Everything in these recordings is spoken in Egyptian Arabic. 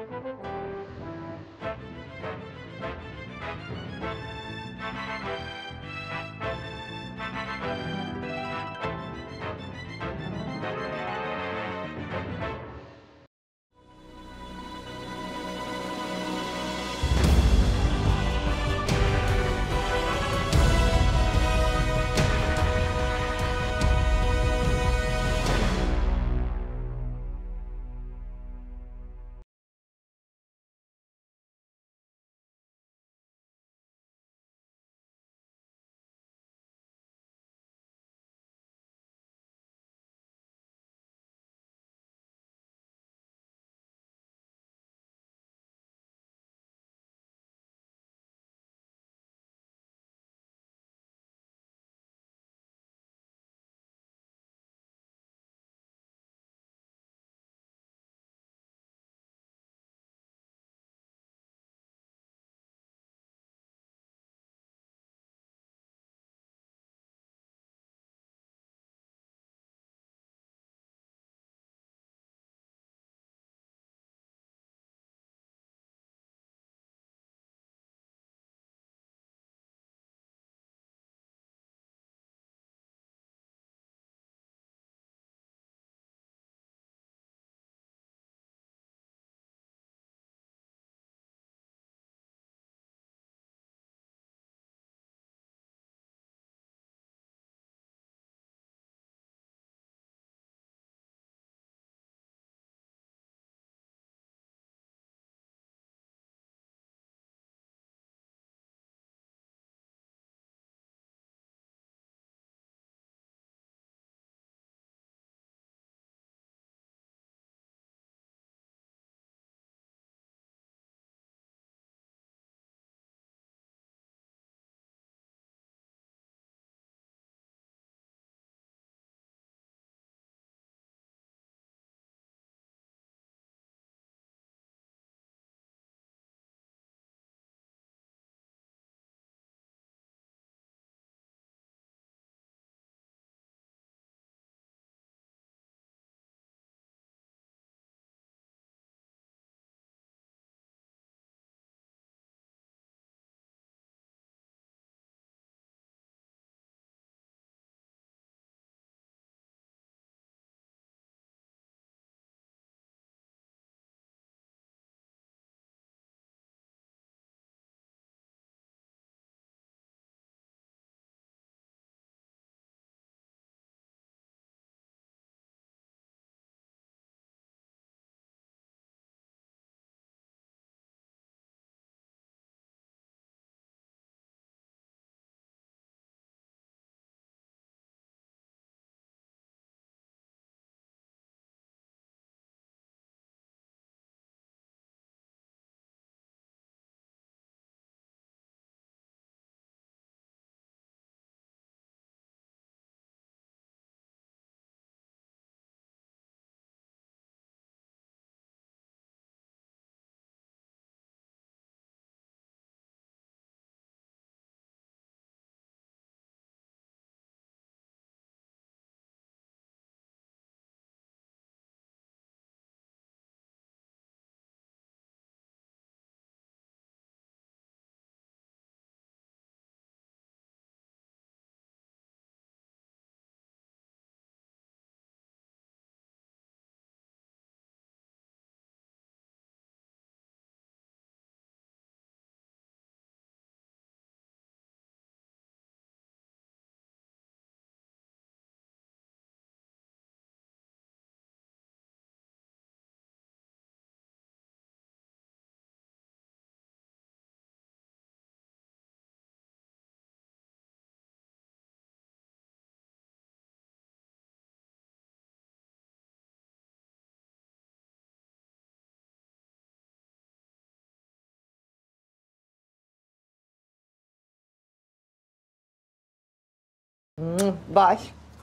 باي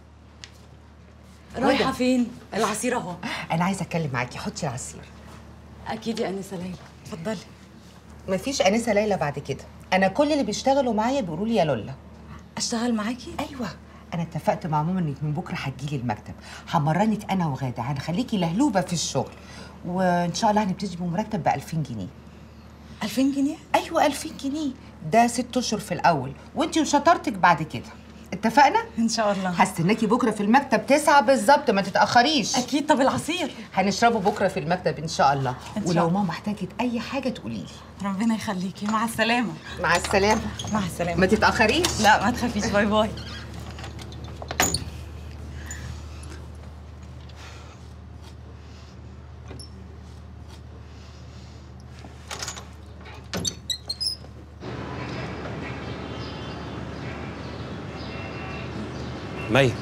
رايحة فين؟ العصير اهو انا عايزه اتكلم معاكي حطي العصير أكيد يا أنسة ليلى اتفضلي مفيش انسه ليلى بعد كده انا كل اللي بيشتغلوا معايا بيقولوا لي يا لولا أشتغل معاكي؟ ايوه انا اتفقت مع ماما انك من بكره هتجيلي المكتب همرنك انا وغاده هنخليكي لهلوبه في الشغل وان شاء الله هنبتدي بمرتب ب 2000 جنيه 2000 جنيه ايوه 2000 جنيه ده ست اشهر في الاول وانت وشطارتك بعد كده اتفقنا ان شاء الله هستناكي بكره في المكتب تسعة بالظبط ما تتاخريش اكيد طب العصير هنشربه بكره في المكتب ان شاء الله إن شاء ولو الله. ماما احتاجت اي حاجه تقولي لي ربنا يخليكي مع السلامه مع السلامه مع ما السلامه تتاخريش لا ما تخافيش باي باي مي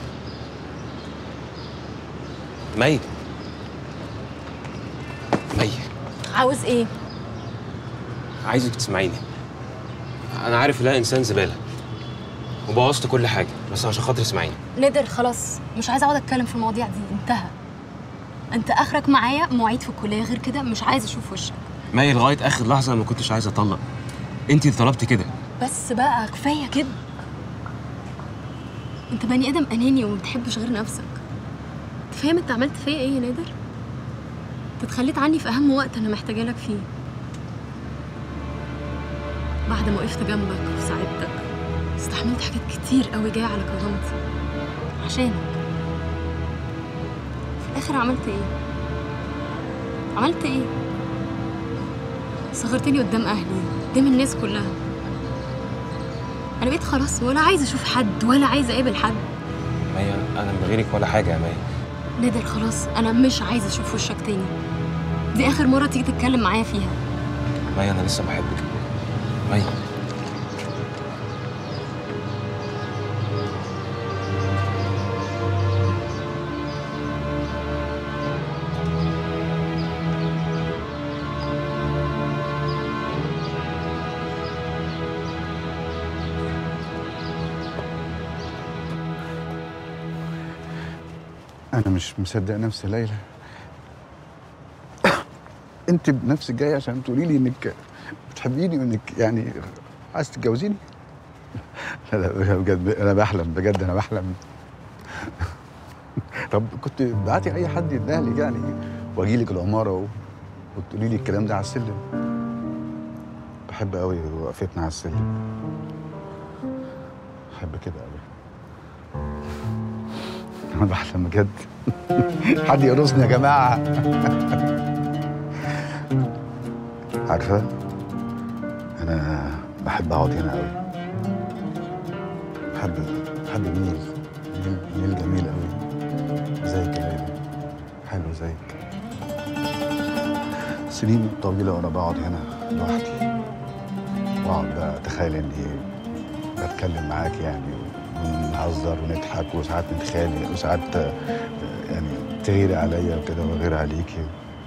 مي مي عاوز ايه؟ عايزك تسمعيني انا عارف ان انا انسان زباله وبوظت كل حاجه بس عشان خاطر اسمعيني نادر خلاص مش عايزه اقعد اتكلم في المواضيع دي انتهى انت اخرك معايا مواعيد في الكليه غير كده مش عايزه اشوف وشك مي لغايه اخر لحظه ما كنتش عايز اطلق انت اللي طلبتي كده بس بقى كفايه كده انت بني ادم اناني وما بتحبش غير نفسك انت فاهم انت عملت فيا ايه يا نادر انت اتخليت عني في اهم وقت انا محتاجه لك فيه بعد ما وقفت جنبك وساعدتك استحملت حاجات كتير قوي جايه على كرامتي عشانك في الاخر عملت ايه عملت ايه صغرتني قدام اهلي قدام الناس كلها انا بقيت خلاص ولا عايزه اشوف حد ولا عايزه اقابل حد مي أنا- انا من غيرك ولا حاجه يا مي نادر خلاص انا مش عايزه اشوف وشك تاني دي اخر مره تيجي تتكلم معايا فيها مي انا لسه بحبك مي أنا مش مصدق نفسي يا ليلى أنت بنفسك جاية عشان تقولي لي إنك بتحبيني وإنك يعني عايز تتجوزيني لا لا بجد أنا بحلم بجد أنا بحلم طب كنت بعتي أي حد يديها لك يعني وأجي لك العمارة و... وتقولي لي الكلام ده على السلم بحب قوي وقفتنا على السلم بحب كده قوي انا بحلم بجد حد يقرصني يا جماعه عارفه انا بحب اقعد هنا قوي بحب بحب النيل النيل النيل جميل قوي زيك يا ليلى حلو زيك سنين طويله وانا بقعد هنا لوحدي واقعد بقى اتخيل اني بتكلم معاك يعني ونهزر ونضحك وساعات نتخانق وساعات آه، يعني تغيري عليا وكده وغير عليكي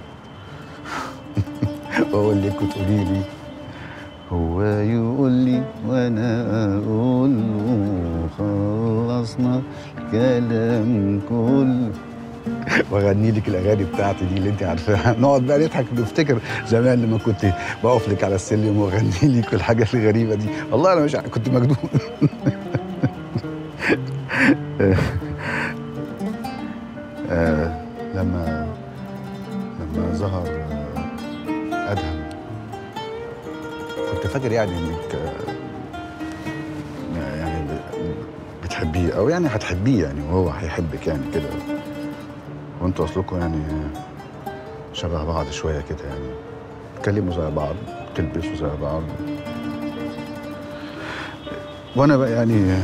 واقول لك وتقولي لي هو يقول لي وانا اقول له خلصنا الكلام كله واغني لك الاغاني بتاعتي دي اللي انت عارفاها نقعد بقى نضحك نفتكر زمان لما كنت بقف لك على السلم واغني لك الحاجات الغريبه دي والله انا مش ع- كنت مجنون آه، لما لما ظهر آه، ادهم كنت فاكر يعني انك آه، يعني ب- بتحبيه او يعني هتحبيه يعني وهو هيحبك يعني كده وانتوا اصلكم يعني شبه بعض شويه كده يعني تكلموا زي بعض تلبسوا زي بعض وانا بقى يعني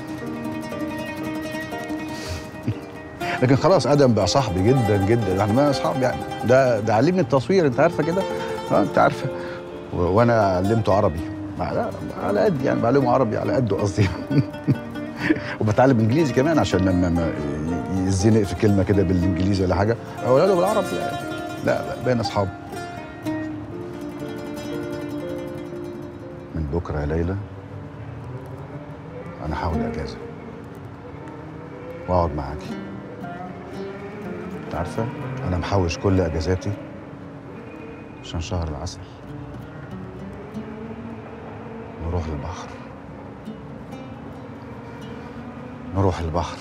لكن خلاص ادم بقى صاحبي جدا جدا احنا بقى اصحاب يعني ده ده علمني التصوير انت عارفه كده اه انت عارفه و- وانا علمته عربي مع- لا، على قد يعني بعلمه عربي على قده قصدي وبتعلم انجليزي كمان عشان لما ما ي- يزنق في كلمه كده بالانجليزي ولا حاجه اقولها له بالعربي يعني لا لا بين اصحاب من بكره يا ليلى انا هاخد اجازه واقعد معاكي انت عارفه انا محوش كل اجازاتي عشان شهر العسل نروح البحر نروح البحر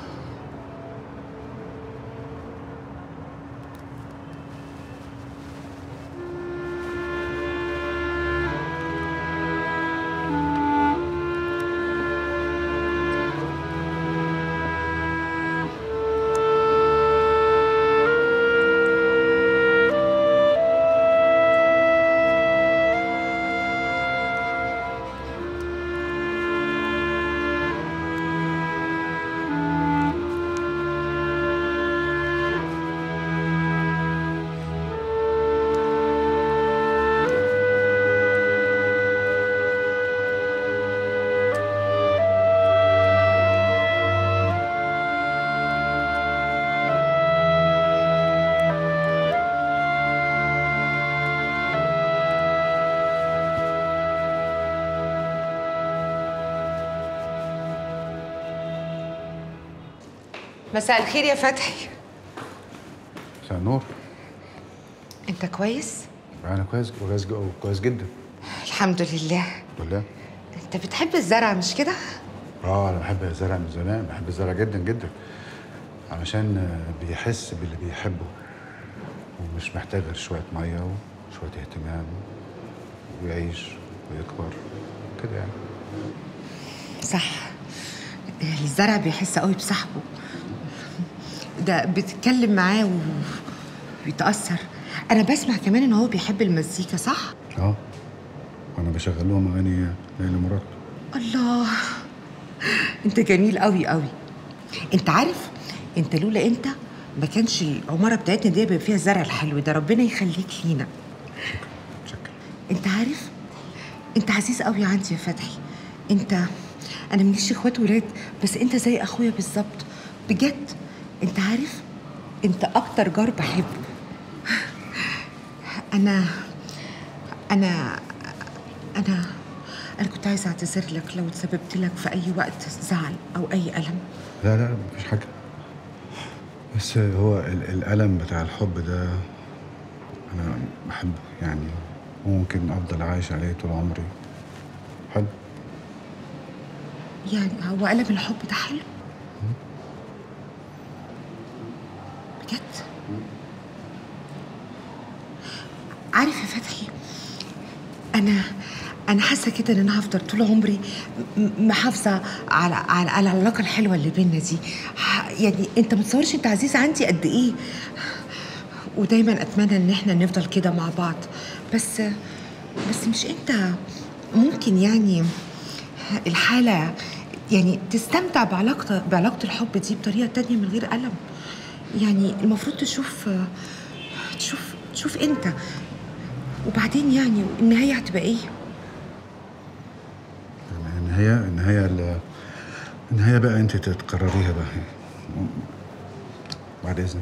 مساء الخير يا فتحي مساء النور انت كويس انا كويس كويس كويس جدا الحمد لله بالله انت بتحب الزرع مش كده اه انا بحب الزرع من زمان بحب الزرع جدا جدا علشان آه، بيحس باللي بيحبه ومش محتاج غير شويه ميه وشويه اهتمام ويعيش ويكبر كده يعني صح الزرع بيحس قوي بصاحبه ده بتتكلم معاه وبيتأثر أنا بسمع كمان إن هو بيحب المزيكا صح؟ اه وانا بشغل لهم اغاني ليلى مراد الله أنت جميل قوي قوي أنت عارف أنت لولا أنت ما كانش العمارة بتاعتنا دي بيبقى فيها الزرع الحلو ده ربنا يخليك لينا شكرا انت عارف انت عزيز قوي عندي يا فتحي انت انا ماليش اخوات ولاد بس انت زي اخويا بالظبط بجد انت عارف انت اكتر جار بحبه انا انا انا انا كنت عايزه اعتذر لك لو تسببت لك في اي وقت زعل او اي الم لا لا مفيش حاجه بس هو ال- الالم بتاع الحب ده انا بحبه يعني ممكن افضل عايش عليه طول عمري حلو يعني هو ألم الحب ده حلو بجد عارف يا فتحي أنا أنا حاسة كده إن أنا هفضل طول عمري م- محافظة على على على العلاقة الحلوة اللي بينا دي ح- يعني أنت متصورش أنت عزيز عندي قد إيه ودايما أتمنى إن إحنا نفضل كده مع بعض بس بس مش أنت ممكن يعني الحالة يعني تستمتع بعلاقة بعلاقة الحب دي بطريقة تانية من غير ألم يعني المفروض تشوف تشوف تشوف أنت وبعدين يعني النهاية هتبقى إيه؟ النهايه النهايه ال- النهايه بقى انت تقرريها بقى بعد اذنك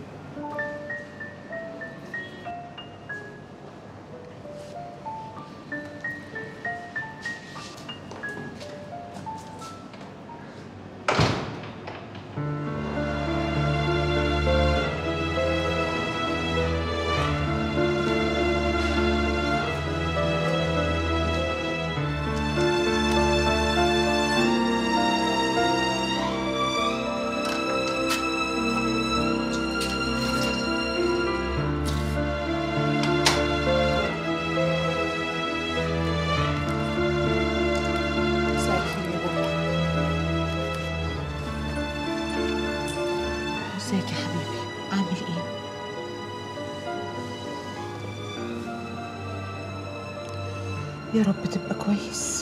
مساء الخير يا بابا ازيك يا حبيبي عامل ايه؟ يا رب تبقى كويس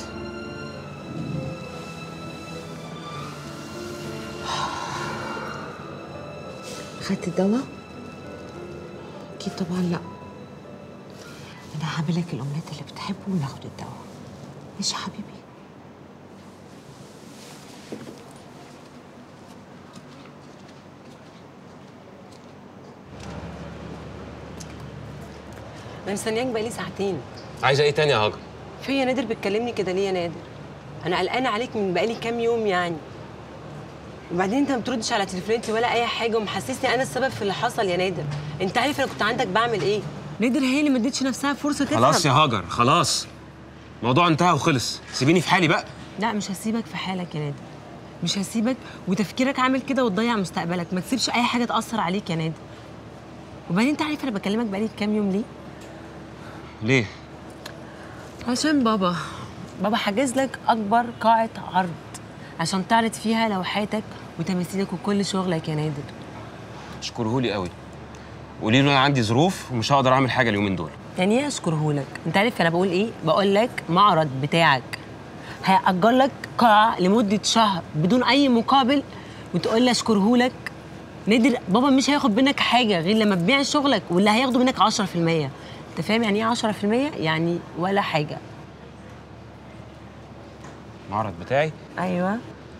خدت الدواء؟ اكيد طبعا لا انا هعمل لك الاومليت اللي بتحبه وناخد الدواء ماشي يا حبيبي انا مستنياك بقالي ساعتين عايزه ايه تاني يا هاجر في يا نادر بتكلمني كده ليه يا نادر انا قلقانه عليك من بقالي كام يوم يعني وبعدين انت ما بتردش على تليفوناتي ولا اي حاجه ومحسسني انا السبب في اللي حصل يا نادر انت عارف انا كنت عندك بعمل ايه نادر هي اللي ما ادتش نفسها فرصه تفهم خلاص يا هاجر خلاص الموضوع انتهى وخلص سيبيني في حالي بقى لا مش هسيبك في حالك يا نادر مش هسيبك وتفكيرك عامل كده وتضيع مستقبلك ما تسيبش اي حاجه تاثر عليك يا نادر وبعدين انت عارف انا بكلمك بقالي كام يوم ليه ليه عشان بابا بابا حاجز لك اكبر قاعه عرض عشان تعرض فيها لوحاتك وتماثيلك وكل شغلك يا نادر اشكرهولي قوي قولي له انا عندي ظروف ومش هقدر اعمل حاجه اليومين دول يعني ايه اشكرهولك انت عارف انا بقول ايه بقول لك معرض بتاعك هيأجر لك قاعة لمدة شهر بدون أي مقابل وتقول لي أشكرهولك نادر بابا مش هياخد منك حاجة غير لما تبيع شغلك واللي هياخده منك 10% أنت فاهم يعني إيه 10%؟ يعني ولا حاجة المعرض بتاعي أيوه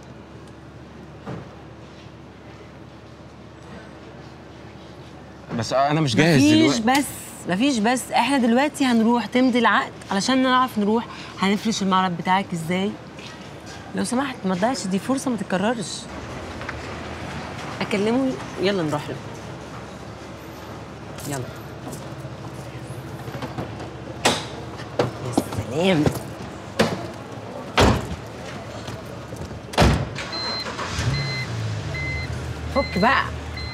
بس انا مش جاهز مفيش دلوقتي بس مفيش بس احنا دلوقتي هنروح تمضي العقد علشان نعرف نروح هنفرش المعرض بتاعك ازاي لو سمحت ما تضيعش دي فرصه ما تتكررش اكلمه يلا نروح له يلا يا سلام فك بقى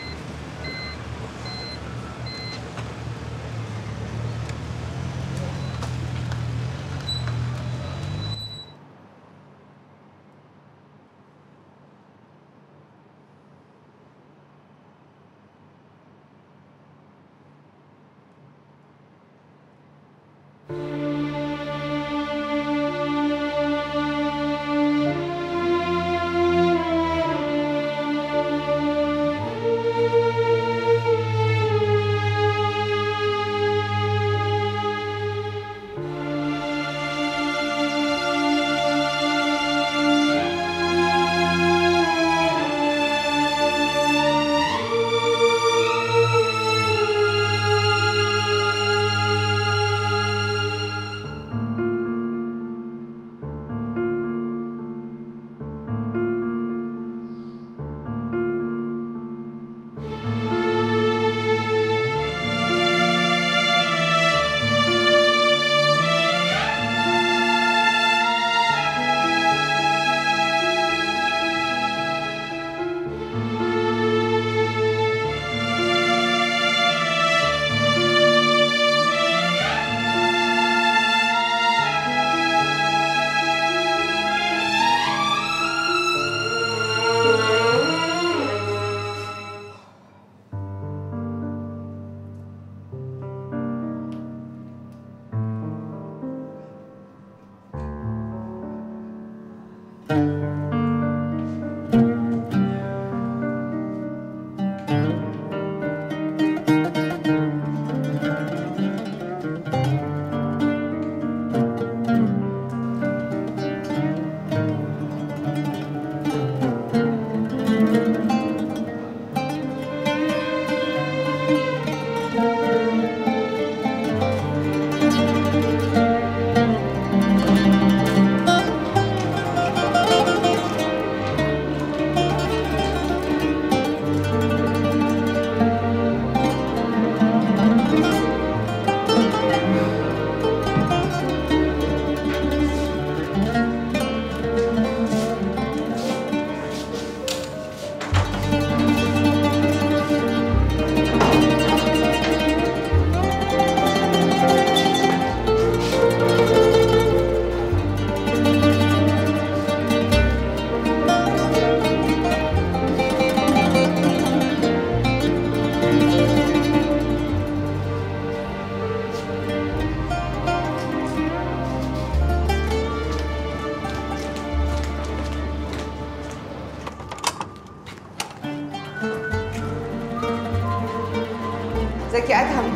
ازيك يا ادهم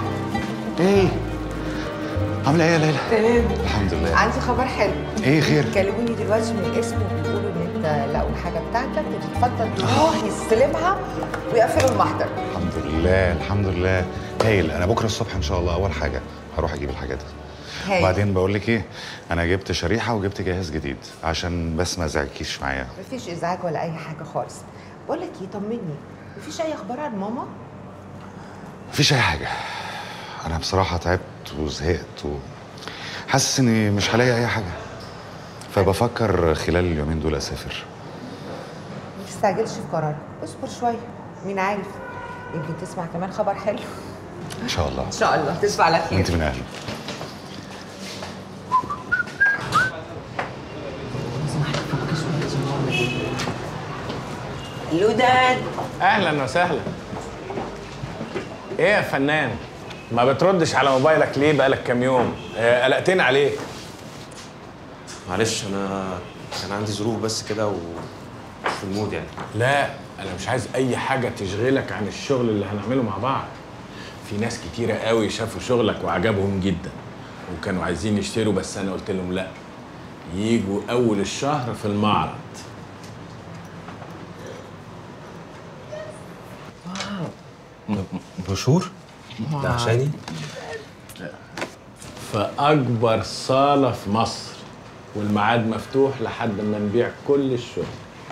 ايه عامله ايه يا ليلى تمام الحمد لله عندي خبر حلو ايه خير كلموني دلوقتي من الاسم وبيقولوا ان انت لقوا الحاجه بتاعتك وتتفضل تروح يستلمها ويقفلوا المحضر الحمد لله الحمد لله هايل انا بكره الصبح ان شاء الله اول حاجه هروح اجيب الحاجات هايل. وبعدين بقول لك ايه انا جبت شريحه وجبت جهاز جديد عشان بس ما ازعجكيش معايا مفيش ازعاج ولا اي حاجه خالص بقول لك ايه طمني مفيش اي اخبار عن ماما مفيش اي حاجه انا بصراحه تعبت وزهقت و... حاسس اني مش هلاقي اي حاجه فبفكر خلال اليومين دول اسافر تستعجلش في قرارك اصبر شويه مين عارف يمكن تسمع كمان خبر حلو ان شاء الله ان شاء الله تصبح على خير انت من اهله لوداد اهلا وسهلا ايه يا فنان ما بتردش على موبايلك ليه بقالك كام يوم آه، قلقتني عليك معلش انا كان عندي ظروف بس كده ومش في المود يعني لا انا مش عايز اي حاجه تشغلك عن الشغل اللي هنعمله مع بعض في ناس كتيره قوي شافوا شغلك وعجبهم جدا وكانوا عايزين يشتروا بس انا قلت لهم لا يجوا اول الشهر في المعرض بروشور ده عشاني في اكبر صاله في مصر والميعاد مفتوح لحد ما نبيع كل الشغل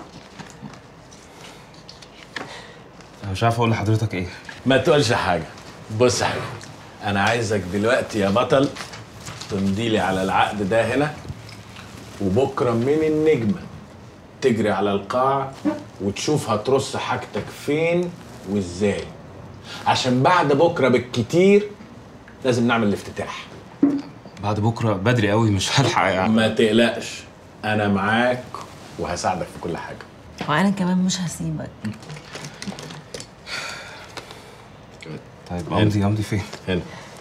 انا مش عارف اقول لحضرتك ايه ما تقولش حاجة بص يا حبيبي أنا عايزك دلوقتي يا بطل تمضي لي على العقد ده هنا وبكرة من النجمة تجري على القاعة وتشوف هترص حاجتك فين وازاي عشان بعد بكرة بالكتير لازم نعمل الافتتاح بعد بكره بدري قوي مش هلحق يعني ما تقلقش أنا معاك وهساعدك في كل حاجة وانا كمان مش هسيبك طيب امضي امضي فين هنا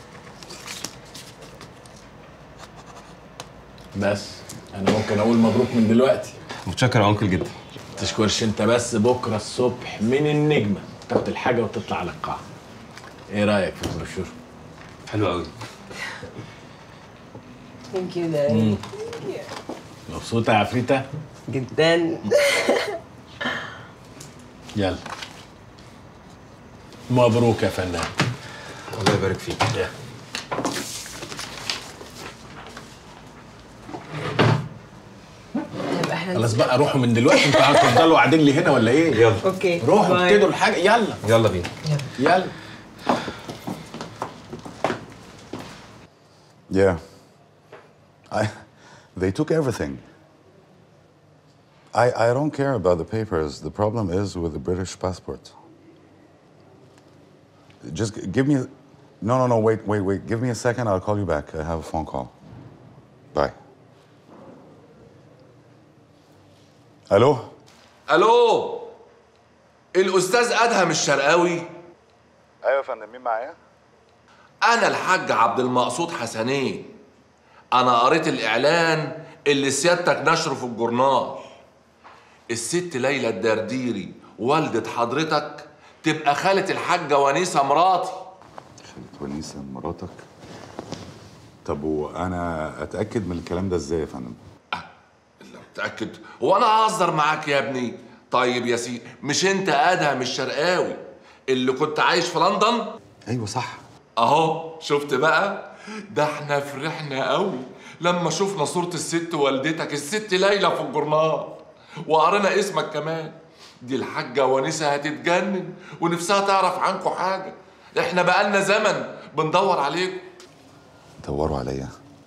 بس أنا ممكن أقول مبروك من دلوقتي متشكر يا انكل جدا تشكرش انت بس بكره الصبح من النجمه تاخد الحاجه وتطلع على القاعه ايه رايك في البروشور حلو قوي ثانك يو داد مبسوطه يا عفريته جدا يلا مبروك يا فنان الله يبارك فيك يبقى احنا خلاص بقى روحوا من دلوقتي انتوا هتفضلوا قاعدين لي هنا ولا ايه يلا اوكي روحوا باي. ابتدوا الحاجه يلا يلا بينا يلا Yeah. I, they took everything. I, I don't care about the papers. The problem is with the British passport. Just g- give me. No, no, no, wait, wait, wait. Give me a second. I'll call you back. I have a phone call. Bye. Hello? الو الاستاذ ادهم الشرقاوي ايوه يا فندم مين معايا؟ انا الحاج عبد المقصود حسنين انا قريت الاعلان اللي سيادتك نشره في الجورنال الست ليلى الدرديري والدة حضرتك تبقى خالة الحاجة ونيسة مراتي خالد ونيسة مراتك طب وانا اتاكد من الكلام ده ازاي يا فندم؟ لا متأكد هو انا هزر معاك يا ابني طيب يا سيدي مش انت ادهم الشرقاوي اللي كنت عايش في لندن ايوه صح اهو شفت بقى ده احنا فرحنا قوي لما شفنا صورة الست والدتك الست ليلى في الجورنال وقرينا اسمك كمان دي الحاجة ونيسة هتتجنن ونفسها تعرف عنكم حاجة احنا بقالنا زمن بندور عليكم دوروا عليا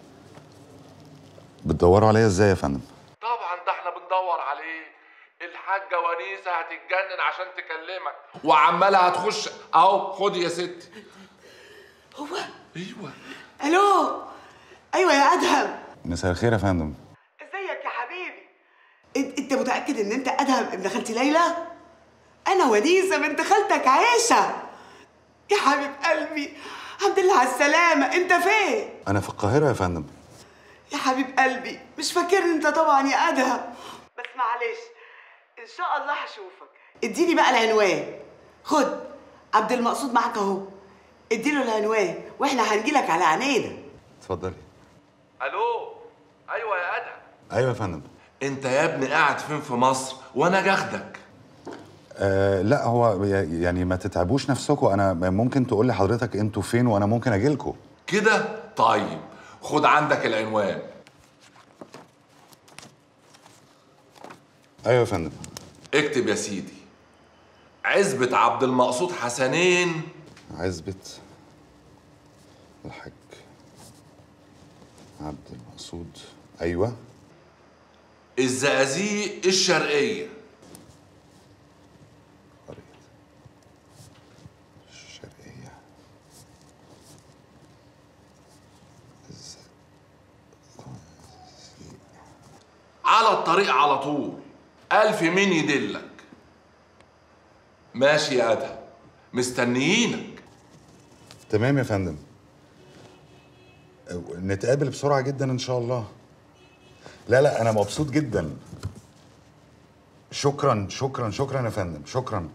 بتدوروا عليا ازاي يا فندم؟ طبعا ده احنا بندور عليك الحاجة ونيسة هتتجنن عشان تكلمك وعمالة هتخش اهو خد يا ستي هو ايوه الو ايوه يا ادهم مساء الخير يا فندم ازيك يا حبيبي انت انت متاكد ان انت ادهم ابن خالتي ليلى انا ونيسه بنت خالتك عائشه يا حبيب قلبي الحمد لله على السلامه انت فين انا في القاهره يا فندم يا حبيب قلبي مش فاكرني انت طبعا يا ادهم بس معلش ان شاء الله هشوفك اديني بقى العنوان خد عبد المقصود معاك اهو اديله العنوان واحنا هنجيلك على عينينا اتفضلي الو ايوه يا ادهم ايوه يا فندم انت يا ابني قاعد فين في مصر وانا جاخدك آه لا هو ي- يعني ما تتعبوش نفسكم انا ممكن تقول لي حضرتك انتوا فين وانا ممكن اجي لكم كده طيب خد عندك العنوان ايوه يا فندم اكتب يا سيدي عزبة عبد المقصود حسنين عزبة الحاج عبد المقصود ايوه الزقازيق الشرقية على الطريق على طول ألف مين يدلك ماشي يا أدهم مستنيينك تمام يا فندم نتقابل بسرعة جدا إن شاء الله لا لا أنا مبسوط جدا شكرا شكرا شكرا يا فندم شكرا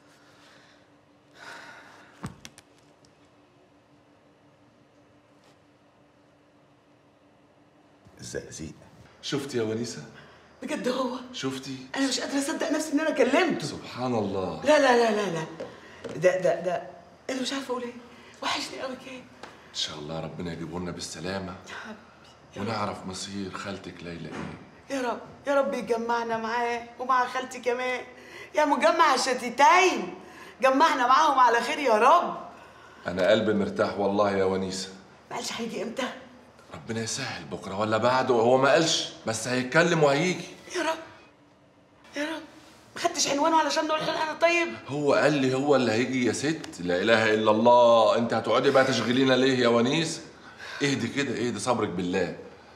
الزقازيق شفتي يا ونيسة بجد هو شفتي انا مش قادره اصدق نفسي ان انا كلمته سبحان الله لا لا لا لا لا ده ده ده انا مش عارفه اقول ايه وحشني قوي كده إن شاء الله ربنا يجيبه لنا بالسلامة ونعرف مصير خالتك ليلى إيه يا رب يا رب يجمعنا معاه ومع خالتي كمان يا مجمع الشتيتين جمعنا معاهم على خير يا رب أنا قلبي مرتاح والله يا ونيسة ما قالش هيجي امتى ربنا يسهل بكرة ولا بعده هو ما قالش بس هيتكلم وهيجي يا رب يا رب ما خدتش عنوانه علشان نقول له انا طيب هو قال لي هو اللي هيجي يا ست لا اله الا الله انت هتقعدي بقى تشغلينا ليه يا ونيس اهدي كده اهدي صبرك بالله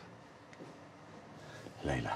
ليلى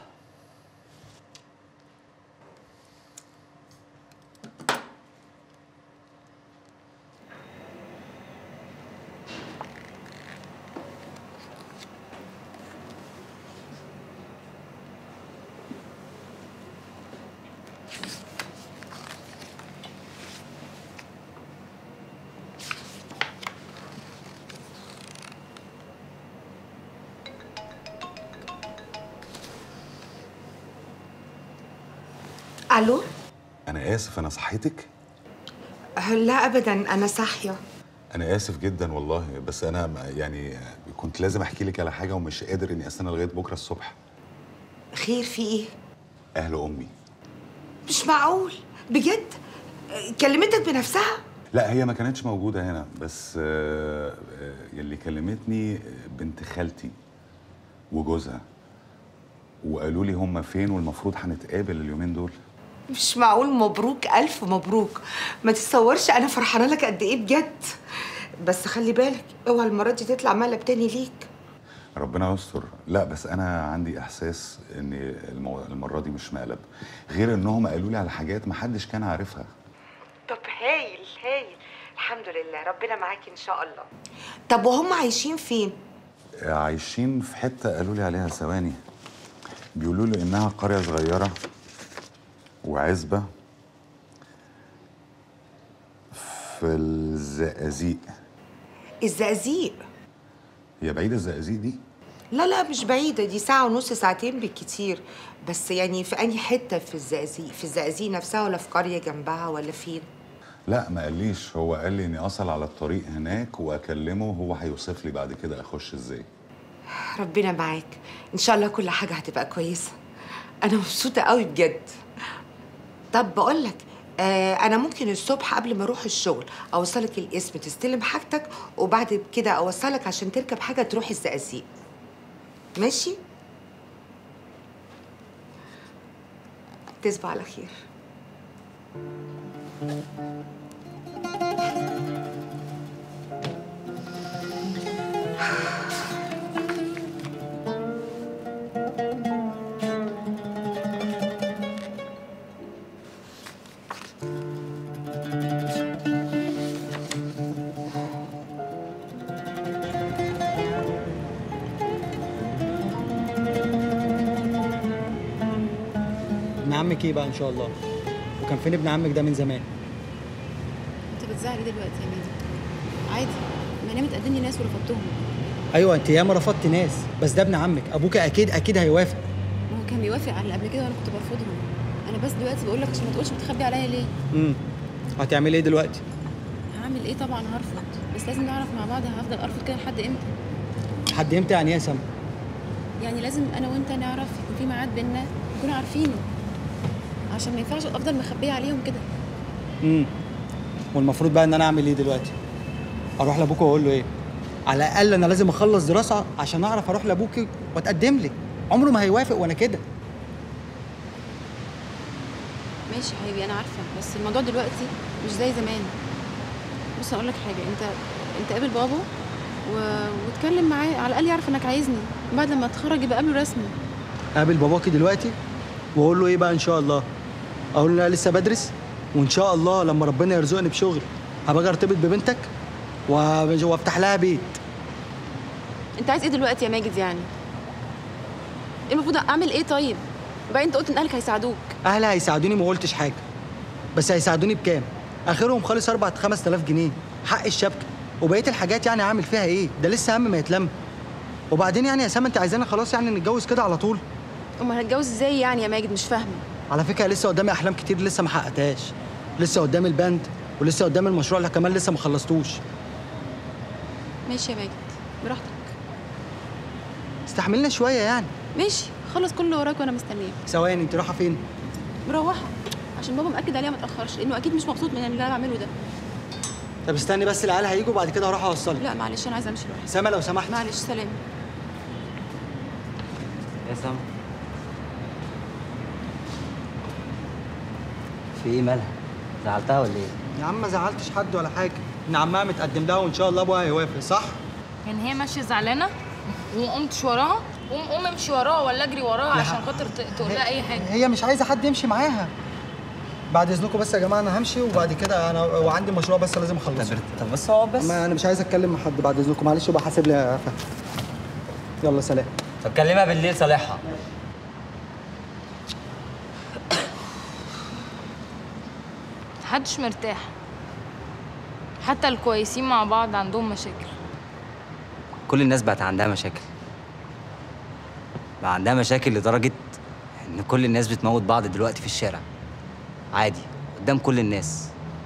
الو أنا آسف أنا صحيتك لا ابدا انا صاحيه أنا آسف جدا والله بس أنا ما- يعني كنت لازم أحكي لك على حاجة ومش قادر إني أستنى لغاية بكرة الصبح خير في ايه أهل أمي مش معقول بجد كلمتك بنفسها لا هي ما كانتش موجودة هنا بس آه، آه، اللي كلمتني بنت خالتي وجوزها وقالوا لي هم فين والمفروض هنتقابل اليومين دول مش معقول مبروك الف مبروك ما تتصورش انا فرحانه لك قد ايه بجد بس خلي بالك اوعى المره دي تطلع مقلب تاني ليك ربنا يستر لا بس انا عندي احساس ان المو... المره دي مش مقلب غير انهم قالوا لي على حاجات ما حدش كان عارفها طب هايل هايل الحمد لله ربنا معاكي ان شاء الله طب وهم عايشين فين عايشين في حته قالوا لي عليها ثواني بيقولوا لي انها قريه صغيره وعزبه في الزقازيق الزقازيق هي بعيده الزقازيق دي لا لا مش بعيدة دي ساعة ونص ساعتين بالكتير بس يعني في أي حتة في الزقازيق في الزقازيق نفسها ولا في قرية جنبها ولا فين لا ما قاليش هو قال لي اني اصل على الطريق هناك واكلمه وهو هيوصف لي بعد كده اخش ازاي ربنا معاك إن شاء الله كل حاجة هتبقى كويسة أنا مبسوطة قوي بجد طب بقول لك آه أنا ممكن الصبح قبل ما أروح الشغل أوصلك القسم تستلم حاجتك وبعد كده أوصلك عشان تركب حاجة تروح الزقازيق ماشي؟ تصبح على خير ابن عمك ايه بقى ان شاء الله وكان فين ابن عمك ده من زمان انت بتزعل ليه دلوقتي يا ميدي عادي ما انا متقدم لي ناس ورفضتهم ايوه انت ياما رفضت ناس بس ده ابن عمك ابوك اكيد اكيد هيوافق ما هو كان بيوافق على اللي قبل كده وانا كنت برفضهم انا بس دلوقتي بقول لك عشان ما تقولش بتخبي عليا ليه امم هتعمل ايه دلوقتي هعمل ايه طبعا هرفض بس لازم نعرف مع بعض هفضل ارفض كده لحد امتى لحد امتى يعني ايه يا سما يعني لازم انا وانت نعرف يكون في ميعاد بينا نكون عارفينه عشان ما ينفعش افضل مخبيه عليهم كده امم والمفروض بقى ان انا اعمل ايه دلوقتي اروح لابوك واقول له ايه على الاقل انا لازم اخلص دراسه عشان اعرف اروح لابوك واتقدم لك عمره ما هيوافق وانا كده ماشي يا حبيبي انا عارفه بس الموضوع دلوقتي مش زي زمان بص اقول لك حاجه انت انت قابل بابا و... واتكلم معاه على الاقل يعرف انك عايزني بعد لما اتخرج يبقى قابله رسمي قابل باباكي دلوقتي واقول له ايه بقى ان شاء الله اقول له انا لسه بدرس وان شاء الله لما ربنا يرزقني بشغل هبقى ارتبط ببنتك و- وافتح لها بيت انت عايز ايه دلوقتي يا ماجد يعني ايه المفروض اعمل ايه طيب وبعدين انت قلت ان اهلك هيساعدوك اهلي هيساعدوني ما قلتش حاجه بس هيساعدوني بكام اخرهم خالص 4 5000 جنيه حق الشبكه وبقيه الحاجات يعني هعمل فيها ايه ده لسه هم ما يتلم وبعدين يعني يا سما انت عايزانا خلاص يعني نتجوز كده على طول امال هنتجوز ازاي يعني يا ماجد مش فاهمه على فكره لسه قدامي احلام كتير لسه ما حققتهاش لسه قدامي البند ولسه قدامي المشروع اللي كمان لسه ما خلصتوش ماشي يا ماجد براحتك استحملنا شويه يعني ماشي خلص كل اللي وراك وانا مستنياك ثواني انت رايحه فين مروحه عشان بابا مأكد عليها ما تاخرش لانه اكيد مش مبسوط من اللي انا بعمله ده طب استني بس العيال هيجوا وبعد كده هروح اوصلك لا معلش انا عايزه امشي لوحدي سما لو سمحت معلش سلام يا سما في ايه مالها؟ زعلتها ولا ايه؟ يا عم ما زعلتش حد ولا حاجه ان عمها متقدم لها وان شاء الله ابوها هيوافق صح يعني هي ماشيه زعلانه وما قمتش وراها قوم قوم امشي وراها ولا اجري وراها لا. عشان خاطر ت- تقول لها اي حاجه هي مش عايزه حد يمشي معاها بعد اذنكم بس يا جماعه انا همشي وبعد كده انا وعندي مشروع بس لازم اخلصه طب بس اقعد بس ما انا مش عايز اتكلم مع حد بعد اذنكم معلش يبقى حاسب لي يا فهد يلا سلام طب كلمها بالليل صالحها محدش مرتاح حتى الكويسين مع بعض عندهم مشاكل كل الناس بقت عندها مشاكل بقى عندها مشاكل لدرجة إن كل الناس بتموت بعض دلوقتي في الشارع عادي قدام كل الناس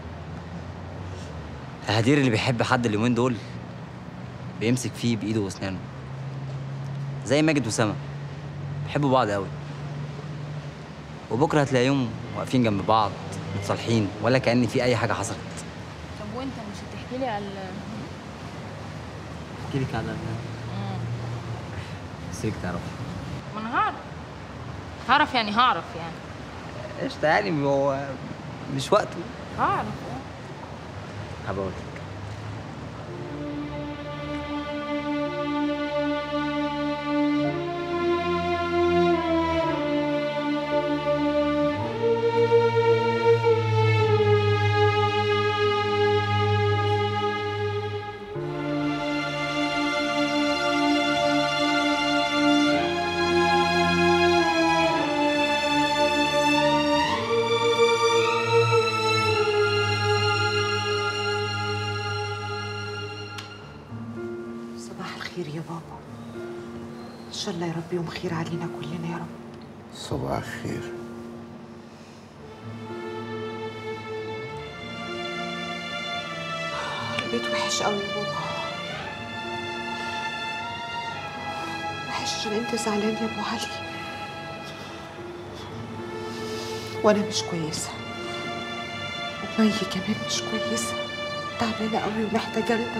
الهدير اللي بيحب حد اليومين دول بيمسك فيه بإيده وأسنانه زي ماجد وسما بيحبوا بعض قوي وبكرة هتلاقيهم واقفين جنب بعض متصالحين ولا كأن في أي حاجة حصلت طب وانت مش هتحكي لي على احكي لك على سيرك تعرف ما انا هعرف هعرف يعني هعرف يعني قشطة يعني هو مش وقته هعرف هبقول لك صباح الخير يا بابا ان شاء الله يا رب يوم خير علينا كلنا يا رب صباح الخير البيت وحش قوي يا بابا وحش عشان انت زعلان يا ابو علي وانا مش كويسه ومي كمان مش كويسه تعبانه قوي ومحتاجه لنا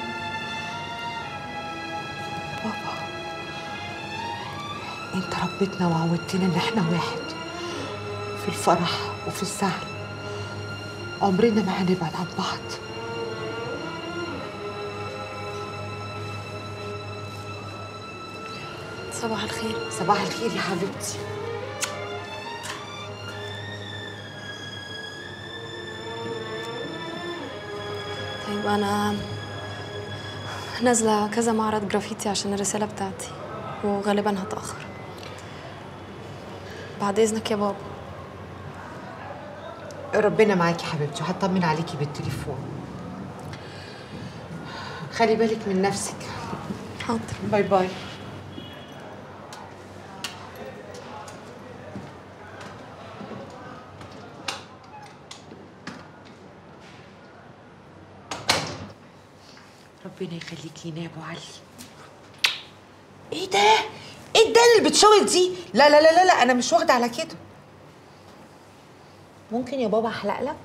بابا انت ربيتنا وعودتنا ان احنا واحد في الفرح وفي الزعل عمرنا ما هنبعد عن بعض صباح الخير صباح الخير يا حبيبتي طيب انا نازله كذا معرض جرافيتي عشان الرساله بتاعتي وغالبا هتاخر بعد اذنك يا بابا ربنا معاكي يا حبيبتي وهطمن عليكي بالتليفون خلي بالك من نفسك حاضر باي باي ربنا يخليك لينا يا ابو علي ايه ده ايه ده اللي بتشاور دي لا لا لا لا, لا انا مش واخده على كده ممكن يا بابا احلق لك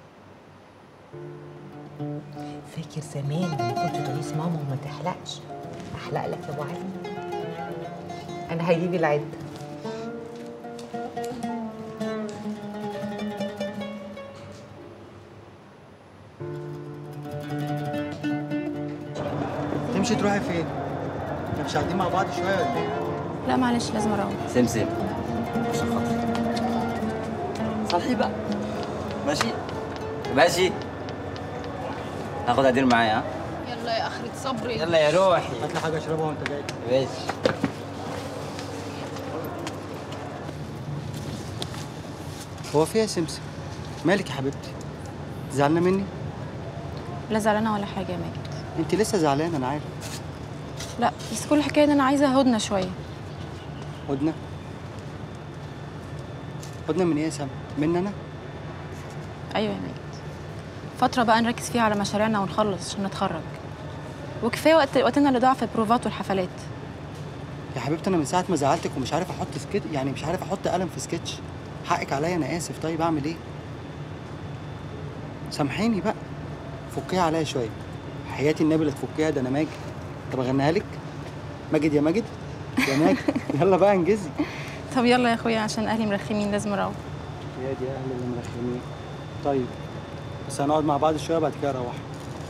فاكر زمان لما كنت تغيظ ماما وما تحلقش احلق لك يا ابو علي انا هجيب العده تمشي تروحي فين؟ احنا مش قاعدين مع بعض شويه ولا ايه؟ لا معلش لازم اروح سمسم عشان خاطري صالحي بقى ماشي ماشي هاخد عدير معايا ها يلا يا اخرة صبري يلا يا روحي هات لي حاجه اشربها وانت جاي ماشي هو في إيه يا سمسم؟ مالك يا حبيبتي؟ زعلانه مني؟ لا زعلانه ولا حاجه يا ماجد انت لسه زعلانه انا عارف لا بس كل الحكايه ان انا عايزه هدنه شويه هدنه هدنه من ايه يا سما؟ مني انا؟ ايوه يا ماجد فتره بقى نركز فيها على مشاريعنا ونخلص عشان نتخرج وكفايه وقت وقتنا اللي ضاع في البروفات والحفلات يا حبيبتي انا من ساعه ما زعلتك ومش عارف احط سكتش يعني مش عارف احط قلم في سكتش حقك عليا انا اسف طيب اعمل ايه سامحيني بقى فكيها عليا شويه حياتي النبي اللي تفكيها ده انا ماجد طب اغنيها لك ماجد يا ماجد يا ماجد يلا بقى انجزي طب يلا يا اخويا عشان اهلي مرخمين لازم اروح يا دي اهل اللي مرخمين طيب بس هنقعد مع بعض شويه بعد كده اروح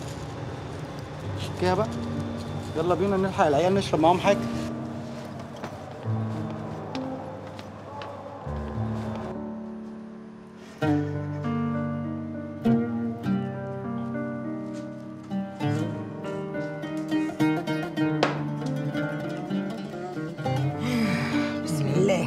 فكيها بقى يلا بينا نلحق العيال نشرب معاهم حاجه بسم الله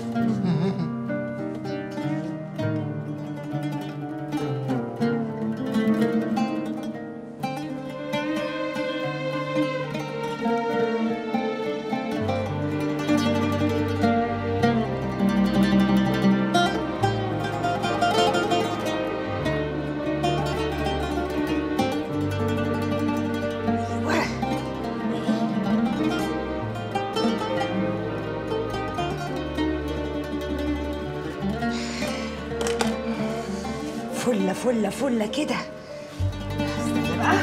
فله فله فله كده استنى بقى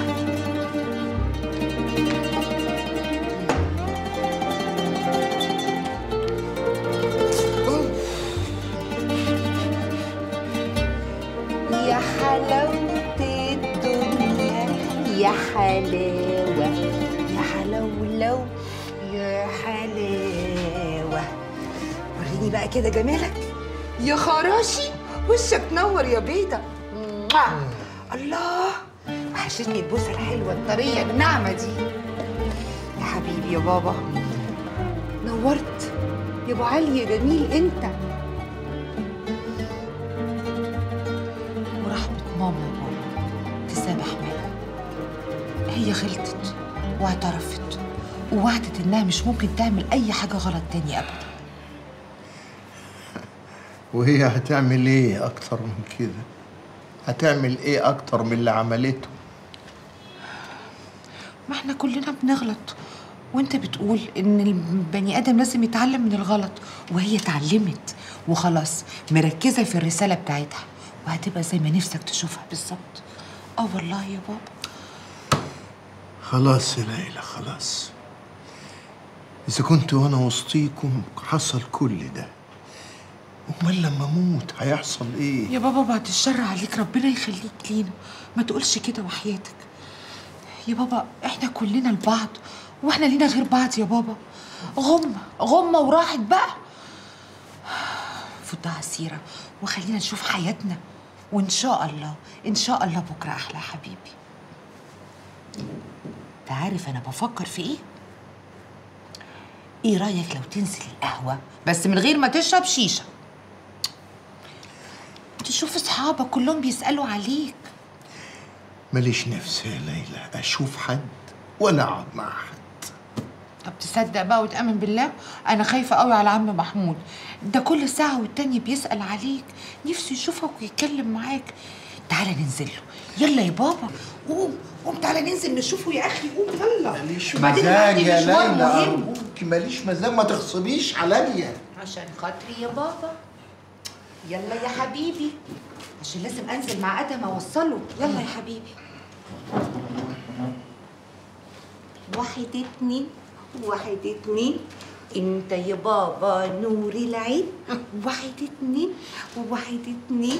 يا حلاوة الدنيا يا حلاوة يا حلاولو يا حلاوة وريني بقى كده جمالك يا خراشي وشك نور يا بيضة موah. الله وحشتني البوسة الحلوة الطرية الناعمة دي يا حبيبي يا بابا نورت يا ابو علي يا جميل انت ورحمة ماما يا بابا تسامح ماما هي غلطت واعترفت ووعدت انها مش ممكن تعمل اي حاجة غلط تاني ابدا وهي هتعمل ايه اكتر من كده هتعمل ايه اكتر من اللي عملته ما احنا كلنا بنغلط وانت بتقول ان البني ادم لازم يتعلم من الغلط وهي اتعلمت وخلاص مركزه في الرساله بتاعتها وهتبقى زي ما نفسك تشوفها بالظبط اه والله يا بابا خلاص يا ليلى خلاص اذا كنت وانا وسطيكم حصل كل ده امال لما اموت هيحصل ايه يا بابا بعد الشر عليك ربنا يخليك لينا ما تقولش كده وحياتك يا بابا احنا كلنا لبعض واحنا لينا غير بعض يا بابا غمة غمة وراحت بقى فضها عسيرة وخلينا نشوف حياتنا وان شاء الله ان شاء الله بكرة احلى يا حبيبي انت عارف انا بفكر في ايه ايه رايك لو تنزل القهوة بس من غير ما تشرب شيشة تشوف اصحابك كلهم بيسألوا عليك ماليش نفس يا ليلى اشوف حد ولا اقعد مع حد طب تصدق بقى وتأمن بالله أنا خايفة قوي على عم محمود ده كل ساعة والتانية بيسأل عليك نفسه يشوفك ويتكلم معاك تعالى ننزل له يلا يا بابا قوم قوم تعالى ننزل نشوفه يا أخي قوم يلا ماليش وبعدين مزاج عندي يا مشوار ليلى مهم. أرجوك ماليش مزاج ما تغصبيش عليا عشان خاطري يا بابا يلا يا حبيبي عشان لازم أنزل مع آدم أوصله يلا يا حبيبي واحد اتنين واحد اتنين انت يا بابا نور العين واحد اتنين واحد اتنين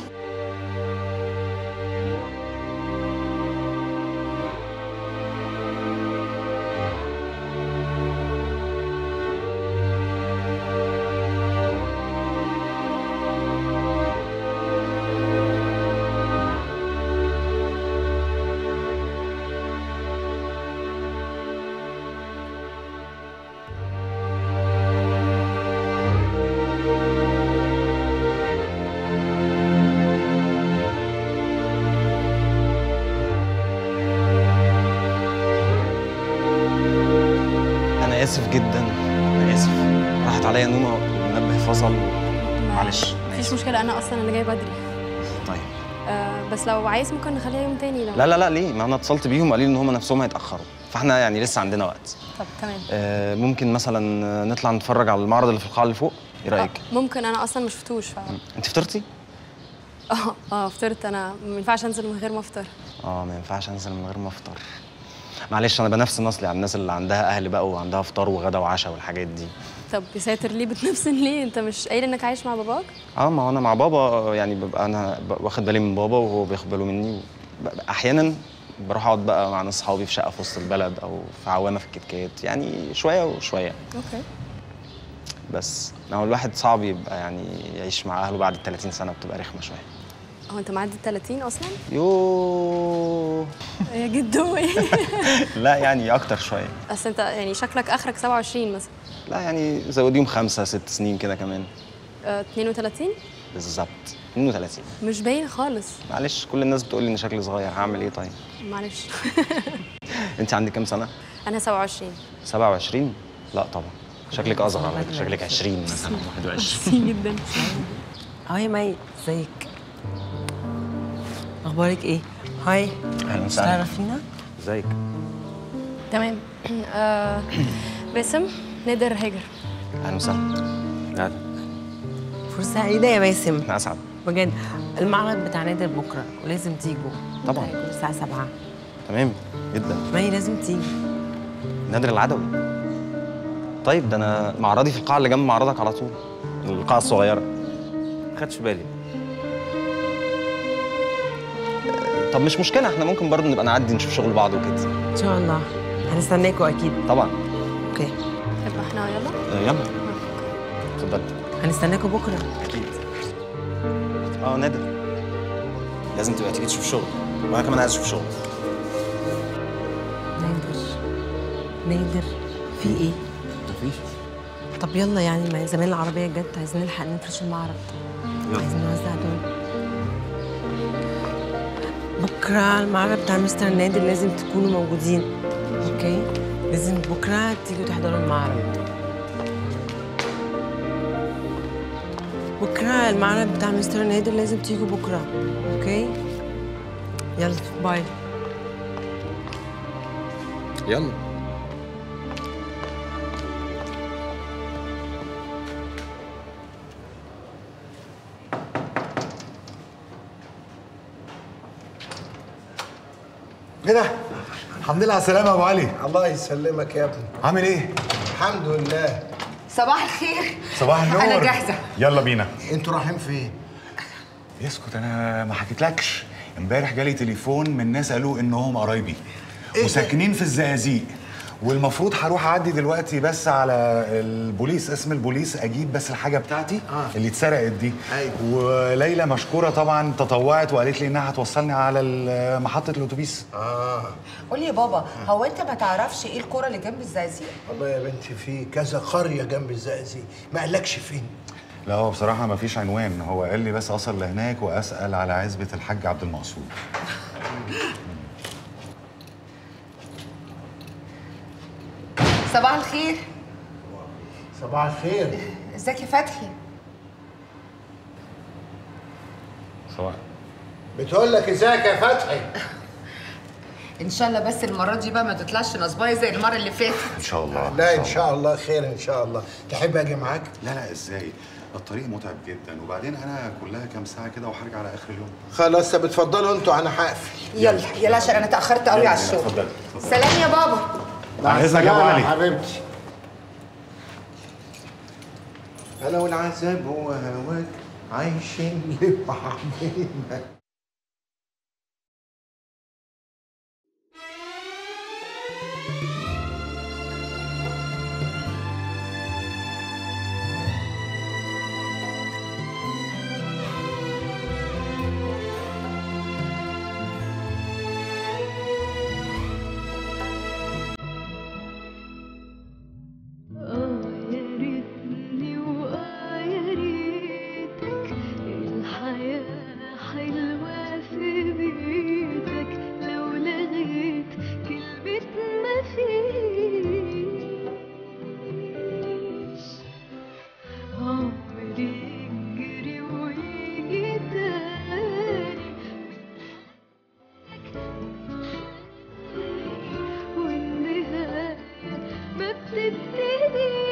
انا اسف جدا انا اسف راحت عليا نومه والمنبه فصل معلش مفيش مشكله انا اصلا اللي جاي بدري طيب آه بس لو عايز ممكن نخليها يوم تاني لو لا لا لا ليه ما انا اتصلت بيهم وقالوا لي ان هم نفسهم هيتاخروا فاحنا يعني لسه عندنا وقت طب تمام آه ممكن مثلا نطلع نتفرج على المعرض اللي في القاعه اللي فوق ايه رايك ممكن انا اصلا ما شفتوش ف انت فطرتي اه اه فطرت انا ما ينفعش انزل من غير ما افطر اه ما ينفعش انزل من غير ما افطر معلش انا بنفس نصلي على الناس اللي عندها اهل بقى وعندها فطار وغدا وعشاء والحاجات دي طب يا ساتر ليه بتنفسن ليه انت مش قايل انك عايش مع باباك اه ما هو انا مع بابا يعني ببقى انا ب- واخد بالي من بابا وهو بياخد باله مني ب- احيانا بروح اقعد بقى مع ناس صحابي في شقه في وسط البلد او في عوامه في الكتكات يعني شويه وشويه اوكي بس هو الواحد صعب يبقى يعني يعيش مع اهله بعد ال 30 سنه بتبقى رخمه شويه هو انت معدي ال 30 اصلا يوه يا جدو لا يعني اكتر شويه اصل انت يعني شكلك اخرك 27 مثلا لا يعني زوديهم خمسة ست سنين كده كمان آه 32 بالظبط 32 مش باين خالص معلش كل الناس بتقول لي ان شكلي صغير هعمل ايه طيب معلش انت عندك كام سنه انا 27 27 لا طبعا شكلك اصغر على فكره شكلك 20 مثلا 21 ميرسي جدا هاي مي ازيك اخبارك ايه هاي اهلا وسهلا تعرفينا ازيك تمام آه باسم نادر هاجر اهلا وسهلا لا فرصة سعيدة يا باسم انا اسعد بجد المعرض بتاع نادر بكرة ولازم تيجوا طبعا هيكون الساعة 7 تمام جدا مي لازم تيجي نادر العدوي طيب ده انا معرضي في القاعه اللي جنب معرضك على طول القاعه الصغيره ما خدش بالي آه، طب مش مشكله احنا ممكن برضه نبقى نعدي نشوف شغل بعض وكده ان شاء الله هنستناكوا اكيد طبعا اوكي يبقى احنا يلا آه، يلا اتفضل هنستناكوا بكرة اكيد اه نادر لازم تبقى تيجي تشوف شغل وانا كمان عايز اشوف شغل نادر نادر في ايه؟ مفيش طب يلا يعني ما زمان العربية جت عايزين نلحق نفرش المعرض عايزين نوزع دول بكرة المعرض بتاع مستر نادر لازم تكونوا موجودين اوكي لازم بكرة تيجوا تحضروا المعرض بكرة المعرض بتاع مستر نادر لازم تيجوا بكرة اوكي يلا باي يلا ايه ده؟ الحمد لله على السلامة يا ابو علي الله يسلمك يا ابني عامل ايه؟ الحمد لله صباح الخير صباح النور أنا جاهزة يلا بينا انتوا رايحين فين؟ اسكت انا ما حكيتلكش امبارح جالي تليفون من ناس قالوا انهم قرايبي وساكنين في الزقازيق والمفروض هروح اعدي دلوقتي بس على البوليس اسم البوليس اجيب بس الحاجه بتاعتي آه. اللي اتسرقت دي أيوة. وليلى مشكوره طبعا تطوعت وقالت لي انها هتوصلني على ال- محطه الاتوبيس اه قول لي يا بابا هو انت ما تعرفش ايه الكرة اللي جنب الزقازيق والله يا بنتي في كذا قرية جنب الزقازيق ما قالكش فين لا هو بصراحه ما فيش عنوان هو قال لي بس اصل لهناك واسال على عزبه الحاج عبد المقصود صباح الخير صباح الخير ازيك يا فتحي سواء بتقول لك ازيك يا فتحي ان شاء الله بس المرة دي بقى ما تطلعش نصباية زي المرة اللي فاتت ان شاء الله لا ان شاء الله خير ان شاء الله تحب اجي معاك لا لا ازاي الطريق متعب جدا وبعدين انا كلها كام ساعه كده وهرجع على اخر اليوم خلاص طب اتفضلوا انتوا انا هقفل يلا يلا عشان انا اتأخرت قوي على الشغل اتفضل سلام يا بابا مع عايزك يا أبو السلامة علي. حبيبتي انا والعذاب هو هواك عايشين لبعضينا يا ريتني وآه يا ريتك الحياة حلوة تهدي